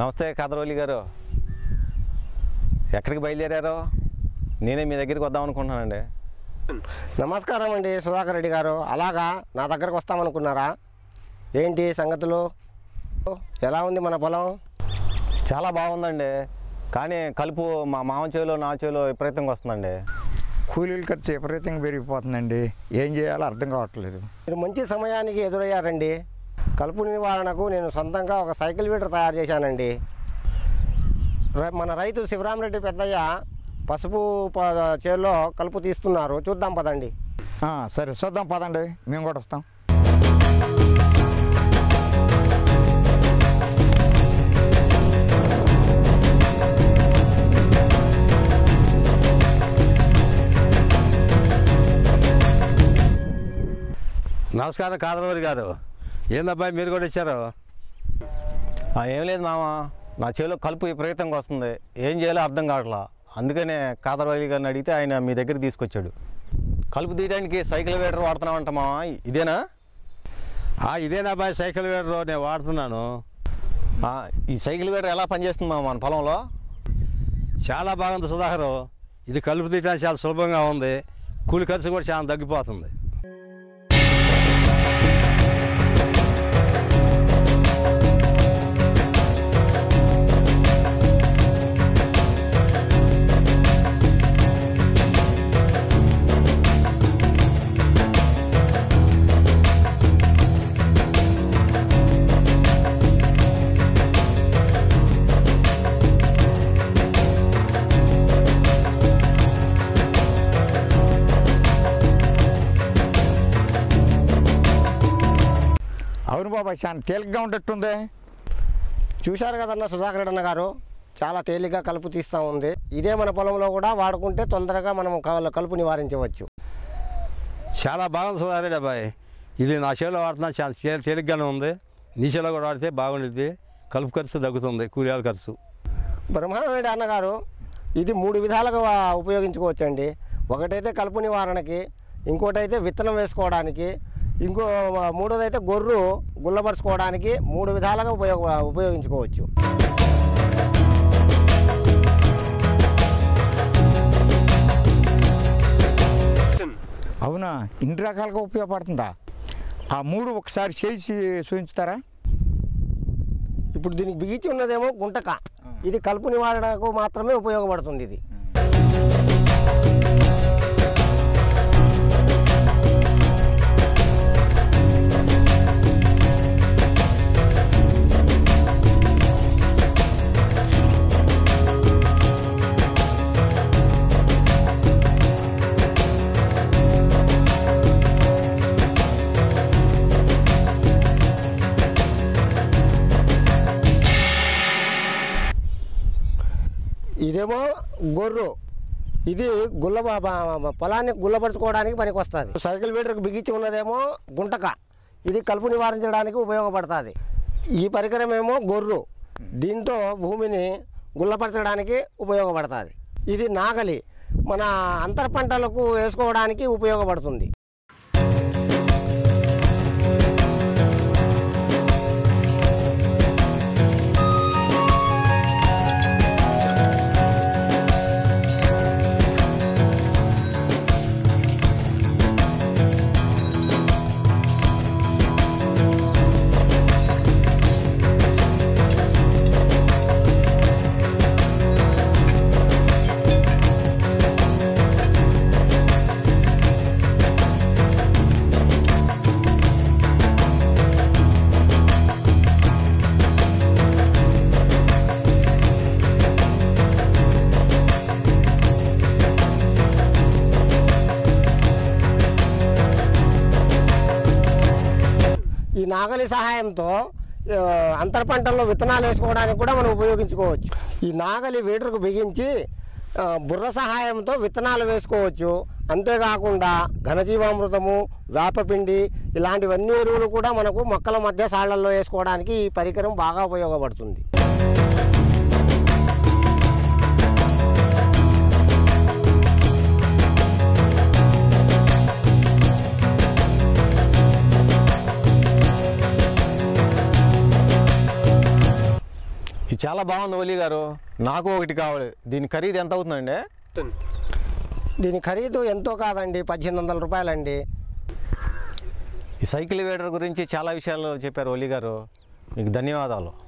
నమస్తే కాదరవల్లి గారు ఎక్కడికి బయలుదేరారు నేనే మీ దగ్గరికి వద్దాం అనుకుంటున్నానండి నమస్కారం అండి సుధాకర్ రెడ్డి గారు అలాగా నా దగ్గరకు వస్తామనుకున్నారా ఏంటి సంగతులు ఎలా ఉంది మన పొలం చాలా బాగుందండి కానీ కలుపు మా మామ చేలో నా చేలో విపరీతంగా వస్తుందండి కూలీల ఖర్చు విపరీతంగా పెరిగిపోతుందండి ఏం చేయాలో అర్థం కావట్లేదు మీరు మంచి సమయానికి ఎదురయ్యారండి కలుపు నివారణకు నేను సొంతంగా ఒక సైకిల్ వీటర్ తయారు చేశానండి రై- మన రైతు శివరామరెడ్డి పెద్దయ్య పసుపు ప- చేలో కలుపు తీస్తున్నారు చూద్దాం పదండి ఆ, సరే చూద్దాం పదండి మేము కూడా వస్తాం నమస్కారం కాదరవారి గారు ఏందబ్బాయి మీరు కూడా ఇచ్చారు ఆ, ఏం లేదు మామ నా చేలో కలుపు విపరీతంగా వస్తుంది ఏం చేయాలో అర్థం కావట్లా అందుకనే కాదరవల్లి గారిని అడిగితే ఆయన మీ దగ్గరికి తీసుకొచ్చాడు కలుపు తీయడానికి సైకిల్ వేటర్ వాడుతున్నామంట మామ ఇదేనా ఆ ఇదేనబ్బాయి సైకిల్ వేడరు నేను వాడుతున్నాను ఆ, ఈ సైకిల్ వేటర్ ఎలా పనిచేస్తుంది మామ మన పొలంలో చాలా బాగుంది సుధాకరు ఇది కలుపు తీయడానికి చాలా సులభంగా ఉంది కూలి ఖర్చు కూడా చాలా తగ్గిపోతుంది అవును బాబాయ్ చాలా తేలిగ్గా ఉండేట్టుంది చూశారు కదన్న సుధాకర్ రెడ్డి అన్న గారు చాలా తేలిగ్గా కలుపు తీస్తూ ఉంది ఇదే మన పొలంలో కూడా వాడుకుంటే తొందరగా మనం కలు- కలుపు నివారించవచ్చు చాలా బాగుంది సుధారెడ్డి అబ్బాయి ఇది నా చేలో వాడుతున్నా చాలా తేలి- తేలిగ్గానే ఉంది నీ చేలో కూడా వాడితే బాగుండిద్ది కలుపు ఖర్చు తగ్గుతుంది కూలీల ఖర్చు బ్రహ్మానందరెడ్డి అన్నగారు ఇది మూడు విధాలుగా వా- ఉపయోగించుకోవచ్చండి ఒకటైతే కలుపు నివారణకి ఇంకోటైతే విత్తనం వేసుకోవడానికి ఇంకో మూడోదైతే గొర్రు గుల్లపరుచుకోవడానికి మూడు విధాలుగా ఉపయోగ ఉపయోగించుకోవచ్చు అవునా ఇన్ని రకాలుగా ఉపయోగపడుతుందా ఆ మూడు ఒకసారి చేసి చూపించుతారా ఇప్పుడు దీనికి బిగించి ఉన్నదేమో గుంటక ఇది కలుపు నివారణకు మాత్రమే ఉపయోగపడుతుంది ఇది ఇదేమో గొర్రు ఇది గుల్ల బ- బ- పొలాన్ని గుల్లపరుచుకోవడానికి పనికి వస్తుంది సైకిల్ వీటర్కి బిగించి ఉన్నదేమో గుంటక ఇది కలుపు నివారించడానికి ఉపయోగపడుతుంది ఈ పరికరం ఏమో గొర్రు దీంతో భూమిని గుల్లపరచడానికి ఉపయోగపడుతుంది ఇది నాగలి మన అంతర పంటలకు వేసుకోవడానికి ఉపయోగపడుతుంది ఈ నాగలి సహాయంతో ఆ, అంతర పంటల్లో విత్తనాలు వేసుకోవడానికి కూడా మనం ఉపయోగించుకోవచ్చు ఈ నాగలి వేటకు బిగించి ఆ, బుర్ర సహాయంతో విత్తనాలు వేసుకోవచ్చు అంతేకాకుండా ఘనజీవామృతము వేపపిండి ఇలాంటివన్నీ ఎరువులు కూడా మనకు మొక్కల మధ్య సాళ్లల్లో వేసుకోవడానికి ఈ పరికరం బాగా ఉపయోగపడుతుంది ఇది చాలా బాగుంది ఒలి గారు నాకు ఒకటి కావాలి దీని ఖరీదు ఎంత అవుతుందండి దీని ఖరీదు ఎంతో కాదండి పద్దెనిమిది వందల రూపాయలండి ఈ సైకిల్ వేడర్ గురించి చాలా విషయాలు చెప్పారు ఒలి గారు మీకు ధన్యవాదాలు